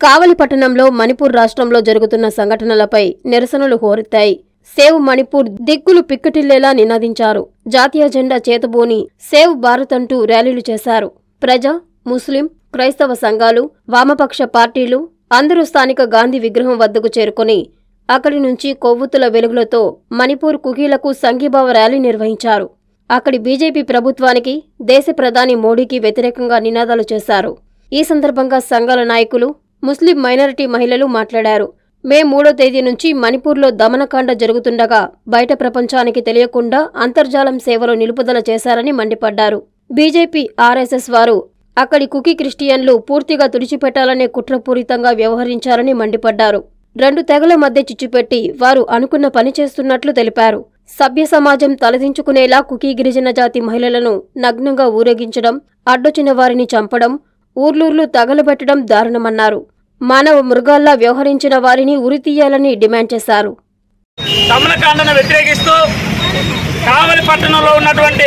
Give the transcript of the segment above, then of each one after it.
కావలి పట్టణంలో మణిపూర్ రాష్ట్రంలో జరుగుతున్న సంఘటనలపై నిరసనలు హోరెత్తాయి సేవ్ మణిపూర్ దిక్కులు పిక్కటిల్లేలా నినాదించారు జాతీయ జెండా చేతబూని సేవ్ భారత్ అంటూ ర్యాలీలు చేశారు ప్రజా ముస్లిం క్రైస్తవ సంఘాలు వామపక్ష పార్టీలు అందరూ స్థానిక గాంధీ విగ్రహం వద్దకు చేరుకొని అక్కడి నుంచి కొవ్వొత్తుల వెలుగులతో మణిపూర్ కుకీలకు సంఘీభావ ర్యాలీ నిర్వహించారు అక్కడి బీజేపీ ప్రభుత్వానికి దేశ ప్రధాని మోడీకి వ్యతిరేకంగా నినాదాలు చేశారు ఈ సందర్భంగా సంఘాల నాయకులు ముస్లిం మైనారిటీ మహిళలు మాట్లాడారు మే మూడో తేదీ నుంచి మణిపూర్లో దమనకాండ జరుగుతుండగా బయట ప్రపంచానికి తెలియకుండా అంతర్జాలం సేవలు నిలుపుదల చేశారని మండిపడ్డారు బీజేపీ ఆర్ఎస్ఎస్ వారు అక్కడి కుకీ క్రిస్టియన్లు పూర్తిగా తుడిచిపెట్టాలనే కుట్రపూరితంగా వ్యవహరించారని మండిపడ్డారు రెండు తెగల మధ్య చిచ్చుపెట్టి వారు అనుకున్న పని చేస్తున్నట్లు తెలిపారు సభ్య సమాజం తలదించుకునేలా కుకీ గిరిజన జాతి మహిళలను నగ్నంగా ఊరేగించడం అడ్డొచ్చిన వారిని చంపడం ఊర్లూర్లు తగలబెట్టడం దారుణమన్నారు మానవ మృగాల్లా వ్యవహరించిన వారిని ఉరితీయాలని డిమాండ్ చేశారు దమనకాండను వ్యతిరేకిస్తూ కావలి పట్టణంలో ఉన్నటువంటి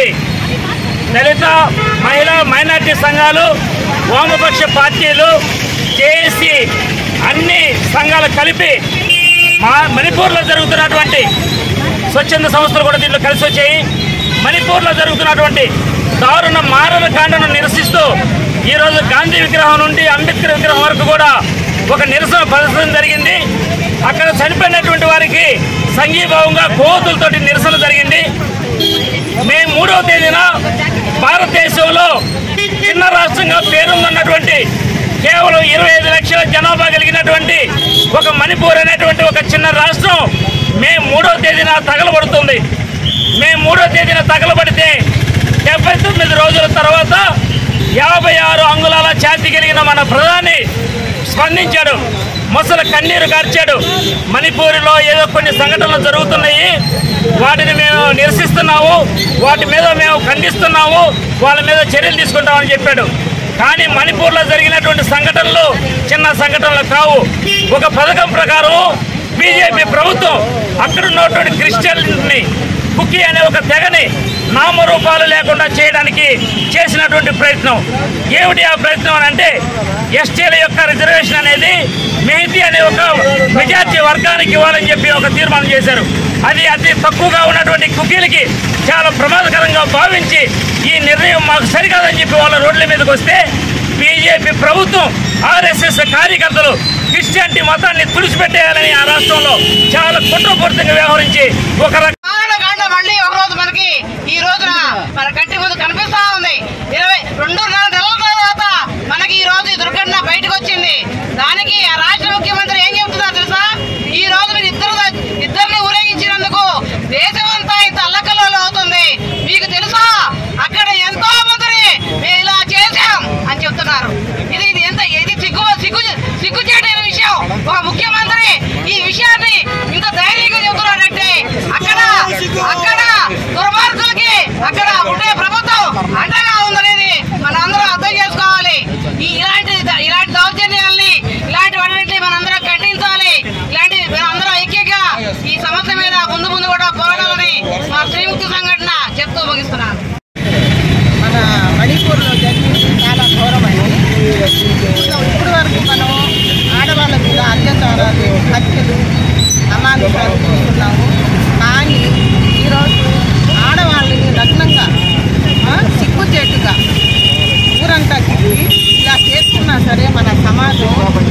దళిత మహిళా మైనార్టీ సంఘాలు వామపక్ష పార్టీలు జేఏసీ అన్ని సంఘాలు కలిపి మా మణిపూర్లో జరుగుతున్నటువంటి స్వచ్ఛంద సంస్థలు కూడా దీంట్లో కలిసి వచ్చాయి మణిపూర్లో జరుగుతున్నటువంటి దారుణ మారణ కాండను నిరసిస్తూ ఈరోజు గాంధీ విగ్రహం నుండి అంబేద్కర్ విగ్రహం వరకు కూడా ఒక నిరసన ప్రదర్శన జరిగింది అక్కడ చనిపోయినటువంటి వారికి సంఘీభావంగా కోతులతోటి నిరసన జరిగింది మే మూడవ తేదీన భారతదేశంలో చిన్న రాష్ట్రంగా పేరుందన్నటువంటి కేవలం ఇరవై ఐదు లక్షల జనాభా కలిగినటువంటి ఒక మణిపూర్ అనేటువంటి ఒక చిన్న రాష్ట్రం మే మూడవ తేదీన తగలబడుతుంది మే మూడో తేదీన తగలబడితే డెబ్బై తొమ్మిది రోజుల తర్వాత యాభై ఆరు అంగుళాల ఛాతీ కలిగిన మన ప్రధాని స్పందించాడు మొసల కన్నీరు కార్చాడు మణిపూర్లో ఏదో కొన్ని సంఘటనలు జరుగుతున్నాయి వాటిని మేము నిరసిస్తున్నాము వాటి మీద మేము ఖండిస్తున్నాము వాళ్ళ మీద చర్యలు తీసుకుంటామని చెప్పాడు కానీ మణిపూర్లో జరిగినటువంటి సంఘటనలు చిన్న సంఘటనలు కావు ఒక పథకం ప్రకారం బీజేపీ ప్రభుత్వం అక్కడ ఉన్నటువంటి క్రిస్టియన్ని కుకీ అనే ఒక తెగని నామరూపాలు లేకుండా చేయడానికి చేసినటువంటి ప్రయత్నం ఏమిటి ఆ ప్రయత్నం అని అంటే ఎస్టీల యొక్క రిజర్వేషన్ అనేది మెహతీ అనే ఒక మెజార్టీ వర్గానికి ఇవ్వాలని చెప్పి ఒక తీర్మానం చేశారు అది అతి తక్కువగా ఉన్నటువంటి కుకీలకి చాలా ప్రమాదకరంగా భావించి ఈ నిర్ణయం మాకు సరికాదని చెప్పి వాళ్ళ రోడ్ల మీదకి వస్తే బీజేపీ ప్రభుత్వం ఆర్ఎస్ఎస్ కార్యకర్తలు క్రిస్టియానిటీ మతాన్ని తుడిచిపెట్టేయాలని ఆ రాష్ట్రంలో చాలా కుట్రపూరితంగా వ్యవహరించి ఒక రక కాండ మళ్ళీ ఒక రోజు మనకి ఈ రోజున మన కంటి ముందు కనిపిస్తా ఉంది ఇరవై రెండున్నర నెలల తర్వాత మనకి ఈ రోజు ఈ దుర్ఘటన బయటకు వచ్చింది దానికి ఆ రాష్ట్ర ముఖ్యమంత్రి ఏం చెప్తున్నారు తెలుసా ఈ రోజు మీరు ఇద్దరు ఇద్దరిని ఊరేగించినందుకు దేశమంతా ఇంత అల్లకల్లో అవుతుంది మీకు తెలుసా అక్కడ ఎంతో మందిని మేము ఇలా చేశాం అని చెప్తున్నారు ఇది ఇది ఎంత ఇది సిగ్గు సిగ్గు సిగ్గుచేటైన విషయం ఒక ముఖ్యమంత్రి ఈ విషయాన్ని ఇంత ధైర్యంగా చెబుతున్నాడంటే అక్కడ అక్కడ దుర్మార్గులకి అక్కడ ఉండే ప్రభుత్వం అండగా ఉందనేది మనందరం అర్థం చేసుకోవాలి ఈ ఇలాంటి ఇలాంటి దౌర్జన్యాల్ని ఇలాంటి వాటిని మనందరం ఖండించాలి ఇలాంటి మనందరం ఐక్యంగా ఈ సమస్య మీద ముందు ముందు కూడా పోరాడాలని మా శ్రీముక్తి సంఘటన చెప్తూ ముగిస్తున్నాను మన మణిపూర్లో జరిగింది చాలా ఘోరమైంది ఇప్పుడు వరకు మనం ఆడవాళ్ళ మీద అత్యాచారాలు హత్యలు అమానుషాలు చూస్తున్నాము కానీ ఈరోజు ఆడవాళ్ళని నగ్నంగా ఆ, సిగ్గుచేటుగా ఊరంతా తిప్పి ఇలా చేస్తున్నా సరే మన సమాజం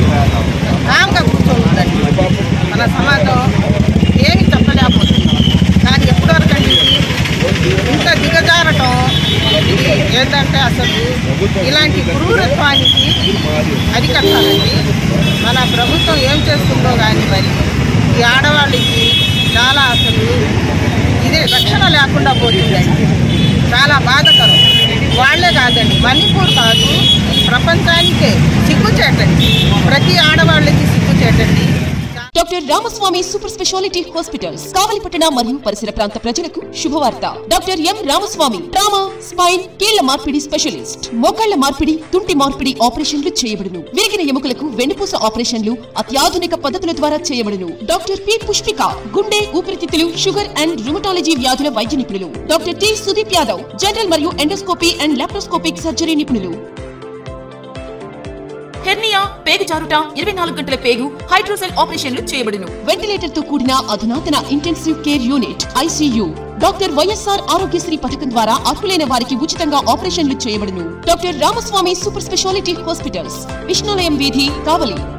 రామ్గా కూర్చోండి మన సమాజం ఏమి చెప్పలేకపోతుంది కానీ ఎప్పటి వరకు అండి ఇది? ఇంత దిగజారటం ఇది ఏంటంటే అసలు ఇలాంటి క్రూరత్వానికి అరికట్టాలండి మన ప్రభుత్వం ఏం చేస్తుందో కానీ మరి ఈ ఆడవాళ్ళకి చాలా అసలు ఇదే రక్షణ లేకుండా పోతుందండి చాలా బాధకరం వాళ్ళే కాదండి మణిపూర్ కాదు ఈ ప్రపంచానికే సిగ్గుచేటండి ప్రతి ఆడవాళ్ళకి సిగ్గుచేటండి doctor Ramaswamy super speciality hospitals కావలిపట్టణ మరియు పరిసర ప్రాంత ప్రజలకు శుభవార్త doctor M Ramaswamy trauma spine కీళ్ల మార్పిడి స్పెషలిస్ట్ మోకాళ్ల మార్పిడి తుంటి మార్పిడి ఆపరేషన్లు చేయబడును విరిగిన ఎముకలకు వెన్నుపూస ఆపరేషన్లు అత్యాధునిక పద్ధతుల ద్వారా చేయబడును డాక్టర్ పి పుష్పిక గుండె ఊపిరితిత్తులు షుగర్ అండ్ రుమటాలజీ వ్యాధుల వైద్య నిపుణులు doctor T Sudeep Yadav general మరియు ఎండోస్కోపీ అండ్ లాప్రోస్కోపిక్ సర్జరీ నిపుణులు హెర్నియా పేగు జారుట ఇరవై నాలుగు గంటల పేగు హైడ్రోసెల్ ఆపరేషన్లు చేయబడును వెంటిలేటర్ తో కూడిన అధునాతన intensive care unit ICU doctor YSR Aarogyasri పథకం ద్వారా అర్హులైన వారికి ఉచితంగా ఆపరేషన్లు చేయబడును doctor Ramaswamy super speciality hospitals Vishnalayam వీధి కావలి